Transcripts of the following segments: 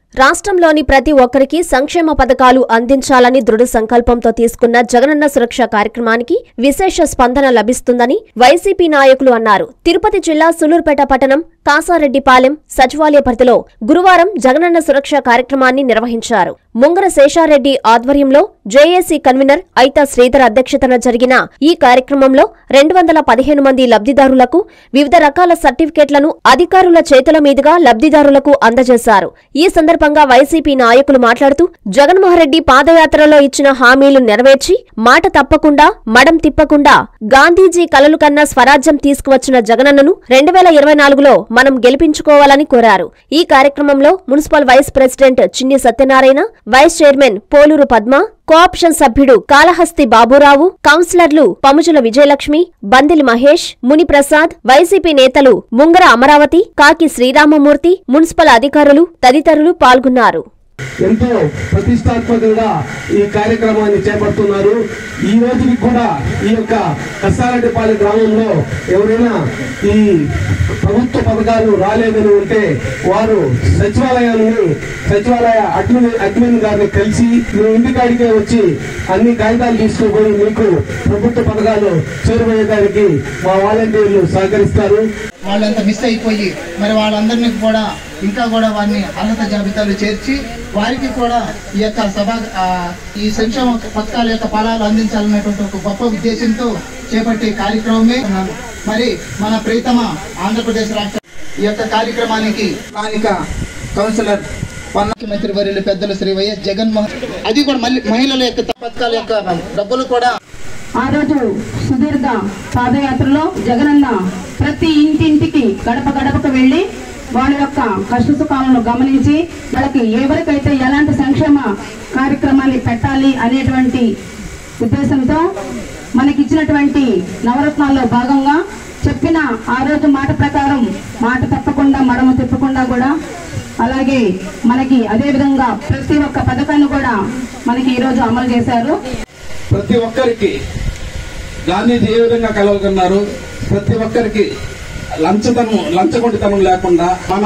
రాష్ట్రంలోని ప్రతి ఒక్కరికి సంక్షేమ పథకాలు అందించాలని దృఢ సంకల్పంతో తీసుకున్న జగనన్న సురక్ష కార్యక్రమానికి విశేష స్పందన లభిస్తుందని వైసీపీ నాయకులు అన్నారు తిరుపతి జిల్లా సులూర్పేట పట్టణం కాసారెడ్డిపాలెం సచివాలయ పరిధిలో గురువారం జగనన్న సురక్ష కార్యక్రమాన్ని నిర్వహించారు ముంగర శేషారెడ్డి ఆధ్వర్యంలో జేఏసీ కన్వీనర్ ఐతా శ్రీధర్ అధ్యక్షతన జరిగిన ఈ కార్యక్రమంలో రెండు వందల పదిహేను మంది లబ్ధిదారులకు వివిధ రకాల సర్టిఫికెట్లను అధికారుల చేతుల మీదుగా లబ్ధిదారులకు అందజేశారు ఈ సందర్భంగా వైసీపీ నాయకులు మాట్లాడుతూ జగన్మోహన్రెడ్డి పాదయాత్రలో ఇచ్చిన హామీలు నెరవేర్చి మాట తప్పకుండా మడం తిప్పకుండా గాంధీజీ కలలు కన్న స్వరాజ్యం తీసుకువచ్చిన జగనన్నను రెండు వేల ఇరవై నాలుగులో మనం గెలిపించుకోవాలని కోరారు ఈ కార్యక్రమంలో municipal vice president Chinni Satyanarayana vice chairman Poluru Padma cooption సభ్యుడు కాళహస్తి బాబురావు కౌన్సిలర్లు పముజుల విజయలక్ష్మి బందిలి మహేష్ మునిప్రసాద్ వైసీపీ నేతలు ముంగర అమరావతి కాకి శ్రీరామమూర్తి మున్సిపల్ అధికారులు తదితరులు పాల్గొన్నారు ఎంతో ప్రతిష్టాత్మకంగా ఈ కార్యక్రమాన్ని చేపడుతున్నారు ఈ రోజుకి కూడా ఈ యొక్క కసారెడ్డిపాలె గ్రామంలో ఎవరైనా ఈ ప్రభుత్వ పథకాలు రాలేదని ఉంటే వారు సచివాలయాన్ని సచివాలయ అడ్మిన్ అడ్మిన్ గారిని కలిసి మీ ఇంటికాడికే వచ్చి అన్ని కాగితాలు తీసుకుపోయి మీకు ప్రభుత్వ పథకాలు చేరువయ్యేదానికి మా వాలంటీర్లు సహకరిస్తారు వాళ్ళంతా మిస్ అయిపోయి మరి వాళ్ళందరినీ కూడా ఇంకా కూడా వారిని అర్హత జాబితాలో చేర్చి వారికి కూడా ఈ యొక్క సభ ఆ, ఈ సంక్షేమ పథకాల యొక్క ఫలాలు అందించాలనేటువంటి ఒక గొప్ప ఉద్దేశంతో చేపట్టే కార్యక్రమమే ఉన్నాను. మరి మన ప్రీతమ ఆంధ్రప్రదేశ్ రాష్ట్ర ఈ యొక్క కార్యక్రమానికి స్థానిక కౌన్సిలర్ పన్న ముఖ్యమంత్రి వర్యులు పెద్దలు శ్రీ వైఎస్ జగన్మోహన్ అది కూడా మళ్ళీ మహిళల యొక్క పథకాల యొక్క డబ్బులు కూడా ఆ రోజు సుదీర్ఘ పాదయాత్రలో జగనన్న ప్రతి ఇంటింటికి గడప గడపకు వెళ్లి వాళ్ళ యొక్క కష్ట సుఖాలను గమనించి వాళ్ళకి ఎవరికైతే ఎలాంటి సంక్షేమ కార్యక్రమాన్ని పెట్టాలి అనేటువంటి ఉద్దేశంతో మనకి ఇచ్చినటువంటి నవరత్నాల్లో భాగంగా చెప్పిన ఆ రోజు మాట ప్రకారం మాట తప్పకుండా మడమ తిప్పకుండా కూడా అలాగే మనకి అదే విధంగా ప్రతి ఒక్క పథకాన్ని కూడా మనకి ఈ రోజు అమలు చేశారు ప్రతి ఒక్కరికి గాంధీజీ ఏ విధంగా కలవకున్నారు ప్రతి ఒక్కరికి లంచతనం లంచగొండితనం లేకుండా మన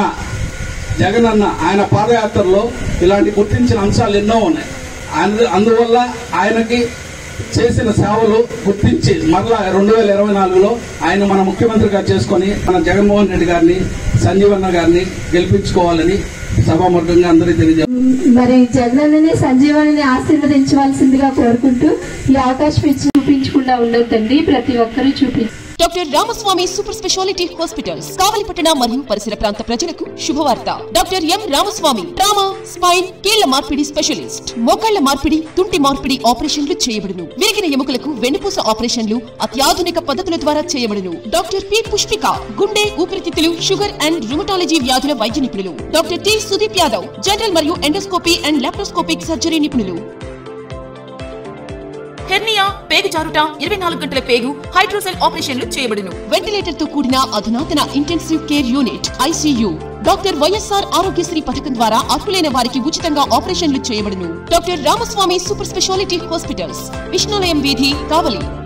జగనన్న ఆయన పాదయాత్రలో ఇలాంటి గుర్తించిన అంశాలు ఎన్నో ఉన్నాయి అందు అందువల్ల ఆయనకి చేసిన సేవలు గుర్తించి మరలా రెండు వేల ఇరవై నాలుగులో ఆయన మన ముఖ్యమంత్రిగా చేసుకొని మన జగన్మోహన్ రెడ్డి గారిని సంజీవన్న గారిని గెలిపించుకోవాలని సభాముఖంగా అందరికీ తెలియజేస్తారు మరి జగనన్నని సంజీవని ఆశీర్వదించవలసిందిగా కోరుకుంటూ ఈ అవకాశం ఇచ్చి చూపించకుండా ఉండొద్దండి ప్రతి ఒక్కరూ చూపించు doctor Ramaswamy super speciality hospitals కావలిపట్టణ మరియు పరిసర ప్రాంత ప్రజలకు శుభవార్త doctor M Ramaswamy trauma spine కీళ్ల మార్పిడి స్పెషలిస్ట్ మోకాళ్ల మార్పిడి తుంటి మార్పిడి ఆపరేషన్లు చేయబడును విరిగిన ఎముకలకు వెన్నుపూస ఆపరేషన్లు అత్యాధునిక పద్ధతుల ద్వారా చేయబడును డాక్టర్ పి పుష్పిక గుండె ఊపిరితిత్తులు షుగర్ అండ్ రుమటాలజీ వ్యాధుల వైద్య నిపుణులు doctor T Sudeep Yadav general మరియు ఎండోస్కోపీ అండ్ లాప్రోస్కోపిక్ సర్జరీ నిపుణులు హెర్నియా పేగు జారుట ఇరవై నాలుగు గంటల పేగు హైడ్రోసెల్ ఆపరేషన్లు చేయబడును వెంటిలేటర్ తో కూడిన అధునాతన intensive care unit ICU doctor YSR Aarogyasri పథకం ద్వారా అర్హులైన వారికి ఉచితంగా ఆపరేషన్లు చేయబడును doctor Ramaswamy super speciality hospitals Vishnulayam వీధి కావలి